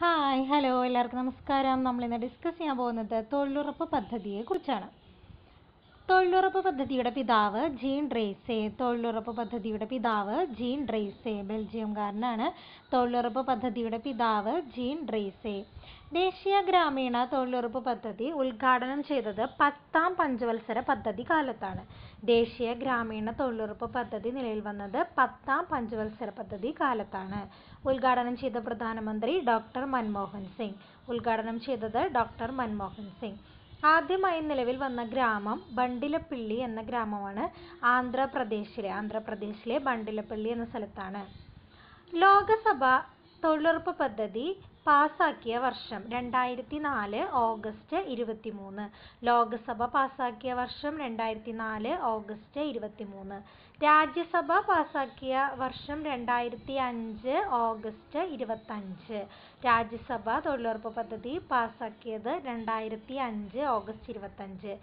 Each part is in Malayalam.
ഹായ് ഹലോ എല്ലാവർക്കും നമസ്കാരം നമ്മളിന്ന് ഡിസ്കസ് ചെയ്യാൻ പോകുന്നത് തൊഴിലുറപ്പ് പദ്ധതിയെക്കുറിച്ചാണ് തൊഴിലുറപ്പ് പദ്ധതിയുടെ പിതാവ് ജീൻ ഡ്രേസെ തൊഴിലുറപ്പ് പദ്ധതിയുടെ പിതാവ് ജീൻ ഡ്രേസെ ബെൽജിയംകാരനാണ് തൊഴിലുറപ്പ് പദ്ധതിയുടെ പിതാവ് ജീൻ ഡ്രേസെ ദേശീയ ഗ്രാമീണ തൊഴിലുറപ്പ് പദ്ധതി ഉദ്ഘാടനം ചെയ്തത് പത്താം പഞ്ചവത്സര പദ്ധതി കാലത്താണ് ദേശീയ ഗ്രാമീണ തൊഴിലുറപ്പ് പദ്ധതി നിലവിൽ വന്നത് പത്താം പഞ്ചവത്സര പദ്ധതി കാലത്താണ് ഉദ്ഘാടനം ചെയ്ത പ്രധാനമന്ത്രി ഡോക്ടർ മൻമോഹൻ സിംഗ് ഉദ്ഘാടനം ചെയ്തത് ഡോക്ടർ മൻമോഹൻ സിംഗ് ആദ്യമായി നിലവിൽ വന്ന ഗ്രാമം ബണ്ടിലപ്പിള്ളി എന്ന ഗ്രാമമാണ് ആന്ധ്രാപ്രദേശിലെ ആന്ധ്രാപ്രദേശിലെ ബണ്ടിലപ്പള്ളി എന്ന സ്ഥലത്താണ് ലോകസഭ തൊഴിലുറപ്പ് പദ്ധതി പാസാക്കിയ വർഷം രണ്ടായിരത്തി നാല് ഓഗസ്റ്റ് ഇരുപത്തി മൂന്ന് ലോകസഭ പാസാക്കിയ വർഷം രണ്ടായിരത്തി നാല് ഓഗസ്റ്റ് ഇരുപത്തി മൂന്ന് രാജ്യസഭ പാസാക്കിയ വർഷം രണ്ടായിരത്തി അഞ്ച് ഓഗസ്റ്റ് ഇരുപത്തഞ്ച് രാജ്യസഭ തൊഴിലുറപ്പ് പദ്ധതി പാസാക്കിയത് രണ്ടായിരത്തി അഞ്ച് ഓഗസ്റ്റ് ഇരുപത്തഞ്ച്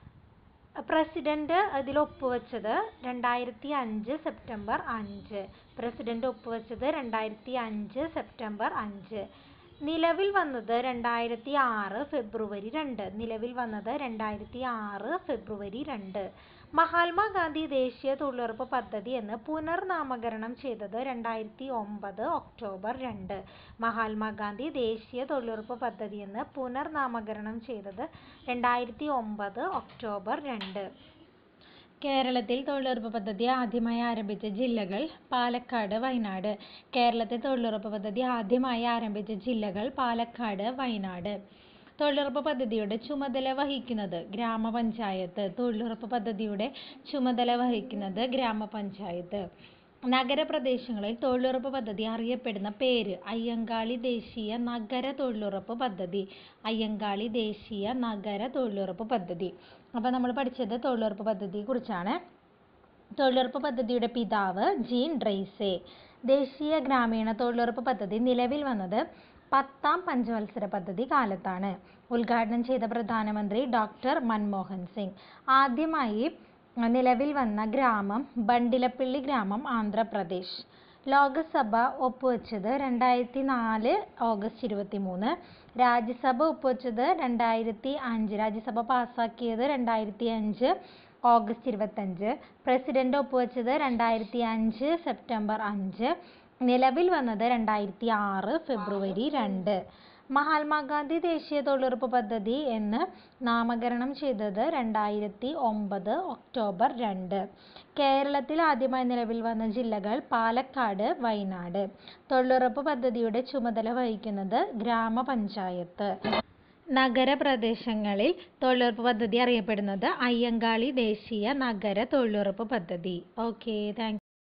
പ്രസിഡന്റ് ഇതിൽ ഒപ്പുവെച്ചത് രണ്ടായിരത്തി അഞ്ച് സെപ്റ്റംബർ അഞ്ച് പ്രസിഡന്റ് ഒപ്പുവെച്ചത് രണ്ടായിരത്തി അഞ്ച് സെപ്റ്റംബർ അഞ്ച് നിലവിൽ വന്നത് രണ്ടായിരത്തി ആറ് ഫെബ്രുവരി രണ്ട് നിലവിൽ വന്നത് രണ്ടായിരത്തി ആറ് ഫെബ്രുവരി രണ്ട് മഹാത്മാഗാന്ധി ദേശീയ തൊഴിലുറപ്പ് പദ്ധതി എന്ന് പുനർനാമകരണം ചെയ്തത് രണ്ടായിരത്തി ഒമ്പത് ഒക്ടോബർ രണ്ട് മഹാത്മാഗാന്ധി ദേശീയ തൊഴിലുറപ്പ് പദ്ധതി എന്ന് പുനർനാമകരണം ചെയ്തത് രണ്ടായിരത്തി ഒമ്പത് ഒക്ടോബർ രണ്ട് കേരളത്തിൽ തൊഴിലുറപ്പ് പദ്ധതി ആദ്യമായി ആരംഭിച്ച ജില്ലകൾ പാലക്കാട് വയനാട് കേരളത്തിൽ തൊഴിലുറപ്പ് പദ്ധതി ആദ്യമായി ആരംഭിച്ച ജില്ലകൾ പാലക്കാട് വയനാട് തൊഴിലുറപ്പ് പദ്ധതിയുടെ ചുമതല വഹിക്കുന്നത് ഗ്രാമപഞ്ചായത്ത് തൊഴിലുറപ്പ് പദ്ധതിയുടെ ചുമതല വഹിക്കുന്നത് ഗ്രാമപഞ്ചായത്ത് നഗരപ്രദേശങ്ങളിൽ തൊഴിലുറപ്പ് പദ്ധതി അറിയപ്പെടുന്ന പേര് അയ്യങ്കാളി ദേശീയ നഗര തൊഴിലുറപ്പ് പദ്ധതി അയ്യങ്കാളി ദേശീയ നഗര തൊഴിലുറപ്പ് പദ്ധതി അപ്പോൾ നമ്മൾ പഠിച്ചത് തൊഴിലുറപ്പ് പദ്ധതിയെക്കുറിച്ചാണ് തൊഴിലുറപ്പ് പദ്ധതിയുടെ പിതാവ് ജീൻ ഡ്രൈസെ ദേശീയ ഗ്രാമീണ തൊഴിലുറപ്പ് പദ്ധതി നിലവിൽ വന്നത് പത്താം പഞ്ചവത്സര പദ്ധതി കാലത്താണ് ഉദ്ഘാടനം ചെയ്ത പ്രധാനമന്ത്രി ഡോക്ടർ മൻമോഹൻ സിംഗ് ആദ്യമായി നിലവിൽ വന്ന ഗ്രാമം ബണ്ടിലപ്പിള്ളി ഗ്രാമം ആന്ധ്രാപ്രദേശ് ലോകസഭ ഒപ്പുവെച്ചത് രണ്ടായിരത്തി നാല് ഓഗസ്റ്റ് ഇരുപത്തി മൂന്ന് രാജ്യസഭ ഒപ്പുവെച്ചത് രണ്ടായിരത്തി അഞ്ച് രാജ്യസഭ പാസ്സാക്കിയത് രണ്ടായിരത്തി അഞ്ച് ഓഗസ്റ്റ് ഇരുപത്തഞ്ച് പ്രസിഡന്റ് ഒപ്പുവെച്ചത് രണ്ടായിരത്തി അഞ്ച് സെപ്റ്റംബർ അഞ്ച് നിലവിൽ വന്നത് രണ്ടായിരത്തി ആറ് ഫെബ്രുവരി രണ്ട് മഹാത്മാഗാന്ധി ദേശീയ തൊഴിലുറപ്പ് പദ്ധതി എന്ന് നാമകരണം ചെയ്തത് രണ്ടായിരത്തി ഒമ്പത് ഒക്ടോബർ രണ്ട് കേരളത്തിൽ ആദ്യമായി നിലവിൽ വന്ന ജില്ലകൾ പാലക്കാട് വയനാട് തൊഴിലുറപ്പ് പദ്ധതിയുടെ ചുമതല വഹിക്കുന്നത് ഗ്രാമപഞ്ചായത്ത് നഗരപ്രദേശങ്ങളിൽ തൊഴിലുറപ്പ് പദ്ധതി അറിയപ്പെടുന്നത് അയ്യങ്കാളി ദേശീയ നഗര തൊഴിലുറപ്പ് പദ്ധതി ഓക്കെ താങ്ക്